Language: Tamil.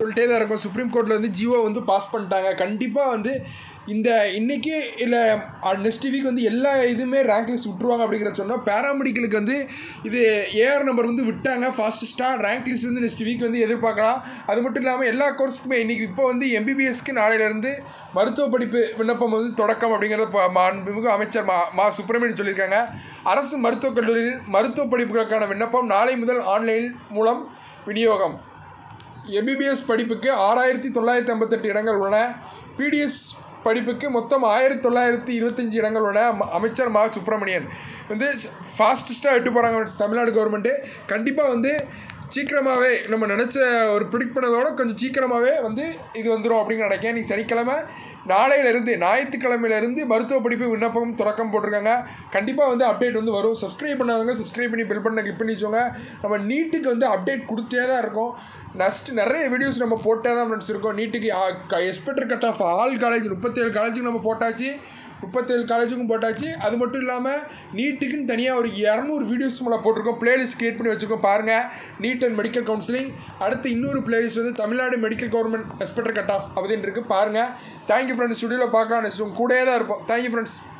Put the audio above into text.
சொல்லிட்டே தான் இருக்கும் சுப்ரீம் கோர்ட்டில் வந்து ஜியோ வந்து பாஸ் பண்ணிட்டாங்க கண்டிப்பாக வந்து இந்த இன்னைக்கு இல்லை நெக்ஸ்ட் வீக் வந்து எல்லா இதுவுமே ரேங்க் லிஸ்ட் விட்டுருவாங்க அப்படிங்கிற சொன்னால் பேராமெடிக்கலுக்கு வந்து இது ஏஆர் நம்பர் வந்து விட்டாங்க ஃபாஸ்டஸ்ட்டாக ரேங்க் லிஸ்ட் வந்து நெக்ஸ்ட் வீக் வந்து எதிர்பார்க்கலாம் அது மட்டும் இல்லாமல் எல்லா கோர்ஸுக்குமே இன்றைக்கி இப்போ வந்து எம்பிபிஎஸ்க்கு நாளையிலேருந்து மருத்துவ படிப்பு விண்ணப்பம் வந்து தொடக்கம் அப்படிங்கிறத ப- மாண்புமிகு அமைச்சர் மா மா சுப்பிரமணியன் சொல்லியிருக்காங்க அரசு மருத்துவக் கல்லூரியில் மருத்துவ படிப்புகளுக்கான விண்ணப்பம் நாளை முதல் ஆன்லைன் மூலம் விநியோகம் எம்பிபிஎஸ் படிப்புக்கு ஆறாயிரத்தி தொள்ளாயிரத்தி ஐம்பத்தெட்டு இடங்கள் உள்ளன பிடிஎஸ் படிப்புக்கு மொத்தம் ஆயிரத்தி தொள்ளாயிரத்தி இருபத்தஞ்சி இடங்கள் உள்ளன அம- அமைச்சர் மா சுப்பிரமணியன் வந்து ஃபாஸ்டஸ்ட்டாக எட்டு போகிறாங்க தமிழ்நாடு கவர்மெண்ட்டு கண்டிப்பாக வந்து சீக்கிரமாகவே நம்ம நினச்ச ஒரு ப்ரிடிக்ட் பண்ணதோட கொஞ்சம் சீக்கிரமாகவே வந்து இது வந்துடும் அப்படின்னு நினைக்கிறேன் நீங்கள் சனிக்கிழமை நாளையிலேருந்து ஞாயிற்றுக்கிழமையிலேருந்து மருத்துவ படிப்பு விண்ணப்பம் தொடக்கம் போட்டிருக்காங்க கண்டிப்பாக வந்து அப்டேட் வந்து வரும் சப்ஸ்கிரைப் பண்ணாதவங்க சப்ஸ்கிரைப் பண்ணி பெல் பண்ண கிளிக் பண்ணி வச்சோங்க நம்ம நீட்டுக்கு வந்து அப்டேட் கொடுத்தே தான் இருக்கோம் நெக்ஸ்ட் நிறைய வீடியோஸ் நம்ம போட்டே தான் ஃப்ரெண்ட்ஸ் இருக்கோம் நீட்டுக்கு expected cut off all college முப்பத்தேழு காலேஜுக்கு நம்ம போட்டாச்சு முப்பத்தேழு காலேஜுக்கும் போட்டாச்சு அது மட்டும் இல்லாமல் நீட்டுக்குன்னு தனியாக ஒரு இரநூறு வீடியோஸ் மேலே போட்டிருக்கோம் பிளேலிஸ்ட் கிரியேட் பண்ணி வச்சுருக்கோம் பாருங்கள் நீட் அண்ட் மெடிக்கல் கவுன்சிலிங் அடுத்து இன்னொரு பிளேலிஸ்ட் வந்து Tamil Nadu medical government expected cut off அப்படின்னு இருக்குது பாருங்கள் தேங்க்யூ ஃப்ரெண்ட்ஸ் ஸ்டுடியோவில் பார்க்கலாம் நெக்ஸ்ட் உங்க கூடயே தான் இருப்போம் தேங்க்யூ ஃப்ரெண்ட்ஸ்